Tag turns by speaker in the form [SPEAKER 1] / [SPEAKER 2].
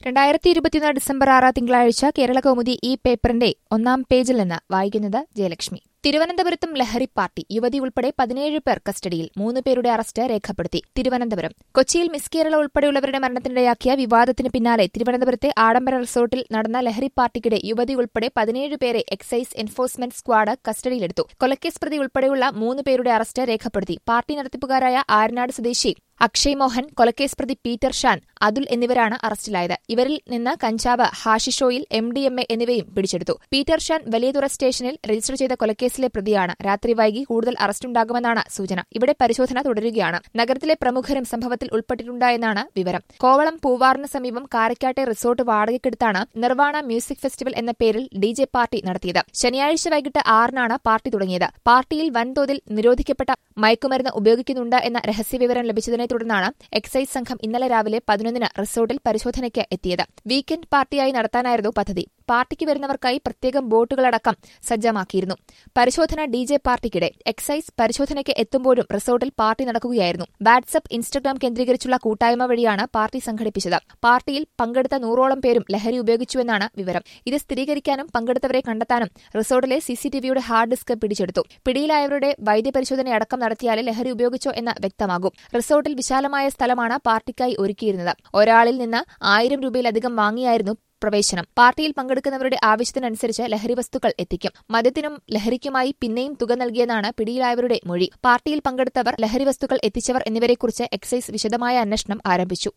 [SPEAKER 1] രണ്ടായിരത്തി ഇരുപത്തിയൊന്ന് ഡിസംബർ ആറ് തിങ്കളാഴ്ച കേരള കൗമുദി ഈ പേപ്പറിന്റെ ഒന്നാം പേജിൽ നിന്ന് വായിക്കുന്നത് ജയലക്ഷ്മി തിരുവനന്തപുരത്തും ലഹരി പാർട്ടി യുവതി ഉൾപ്പെടെ പതിനേഴ് പേർ കസ്റ്റഡിയിൽ മൂന്ന് പേരുടെ അറസ്റ്റ് രേഖപ്പെടുത്തി തിരുവനന്തപുരം കൊച്ചിയിൽ മിസ് കേരള ഉൾപ്പെടെയുള്ളവരുടെ മരണത്തിനിടയാക്കിയ വിവാദത്തിന് പിന്നാലെ തിരുവനന്തപുരത്തെ ആഡംബര റിസോർട്ടിൽ നടന്ന ലഹരി പാർട്ടിക്കിടെ യുവതി ഉൾപ്പെടെ പതിനേഴ് പേരെ എക്സൈസ് എൻഫോഴ്സ്മെന്റ് സ്ക്വാഡ് കസ്റ്റഡിയിലെടുത്തു കൊലക്കേസ് പ്രതി ഉൾപ്പെടെയുള്ള മൂന്ന് പേരുടെ അറസ്റ്റ് രേഖപ്പെടുത്തി പാർട്ടി നടത്തിപ്പുകാരായ ആരനാട് സ്വദേശി അക്ഷയ് മോഹൻ കൊലക്കേസ് പ്രതി പീറ്റർ ഷാൻ അതുൽ എന്നിവരാണ് അറസ്റ്റിലായത് ഇവരിൽ നിന്ന് കഞ്ചാവ് hashish oil M D M A എന്നിവയും പിടിച്ചെടുത്തു പീറ്റർ ഷാൻ വലിയതുറ സ്റ്റേഷനിൽ രജിസ്റ്റർ ചെയ്ത കൊലക്കേസിലെ പ്രതിയാണ് രാത്രി വൈകി കൂടുതൽ അറസ്റ്റുണ്ടാകുമെന്നാണ് സൂചന ഇവിടെ പരിശോധന തുടരുകയാണ് നഗരത്തിലെ പ്രമുഖരും സംഭവത്തിൽ ഉൾപ്പെട്ടിട്ടുണ്ടായെന്നാണ് വിവരം കോവളം പൂവാറിന് സമീപം കാരക്കാട്ടെ റിസോർട്ട് വാടകയ്ക്കെടുത്താണ് നിർവാണ മ്യൂസിക് ഫെസ്റ്റിവൽ എന്ന പേരിൽ ഡി ജെ പാർട്ടി നടത്തിയത് ശനിയാഴ്ച വൈകിട്ട് ആറിനാണ് പാർട്ടി തുടങ്ങിയത് പാർട്ടിയിൽ വൻതോതിൽ നിരോധിക്കപ്പെട്ട മയക്കുമരുന്ന് ഉപയോഗിക്കുന്നുണ്ട് എന്ന രഹസ്യവിവരം ലഭിച്ചതിനെ തുടർന്നാണ് എക്സൈസ് സംഘം ഇന്നലെ രാവിലെ പതിനൊന്നിന് റിസോർട്ടിൽ പരിശോധനയ്ക്ക് എത്തിയത് വീക്കെൻഡ് പാർട്ടിയായി നടത്താനായിരുന്നു പദ്ധതി പാർട്ടിക്ക് വരുന്നവർക്കായി പ്രത്യേകം ബോട്ടുകളടക്കം സജ്ജമാക്കിയിരുന്നു പരിശോധന ഡി ജെ പാർട്ടിക്കിടെ എക്സൈസ് പരിശോധനയ്ക്ക് എത്തുമ്പോഴും റിസോർട്ടിൽ പാർട്ടി നടക്കുകയായിരുന്നു വാട്സ്ആപ്പ് ഇൻസ്റ്റഗ്രാം കേന്ദ്രീകരിച്ചുള്ള കൂട്ടായ്മ വഴിയാണ് പാർട്ടി സംഘടിപ്പിച്ചത് പാർട്ടിയിൽ പങ്കെടുത്ത നൂറോളം പേരും ലഹരി ഉപയോഗിച്ചുവെന്നാണ് വിവരം ഇത് സ്ഥിരീകരിക്കാനും പങ്കെടുത്തവരെ കണ്ടെത്താനും റിസോർട്ടിലെ സിസിടിവിയുടെ ഹാർഡ് ഡിസ്ക് പിടിച്ചെടുത്തു പിടിയിലായവരുടെ വൈദ്യപരിശോധനയടക്കം നടത്തിയാലേ ലഹരി ഉപയോഗിച്ചോ എന്ന് വ്യക്തമാകും റിസോർട്ടിൽ വിശാലമായ സ്ഥലമാണ് പാർട്ടിക്കായി ഒരുക്കിയിരുന്നത് ഒരാളിൽ നിന്ന് ആയിരം രൂപയിലധികം വാങ്ങിയായിരുന്നു പ്രവേശനം പാർട്ടിയിൽ പങ്കെടുക്കുന്നവരുടെ ആവശ്യത്തിനനുസരിച്ച് ലഹരി വസ്തുക്കൾ എത്തിക്കും മദ്യത്തിനും ലഹരിക്കുമായി പിന്നെയും തുക നൽകിയെന്നാണ് പിടിയിലായവരുടെ മൊഴി പാർട്ടിയിൽ പങ്കെടുത്തവർ ലഹരി വസ്തുക്കൾ എത്തിച്ചവർ എന്നിവരെക്കുറിച്ച് എക്സൈസ് വിശദമായ അന്വേഷണം ആരംഭിച്ചു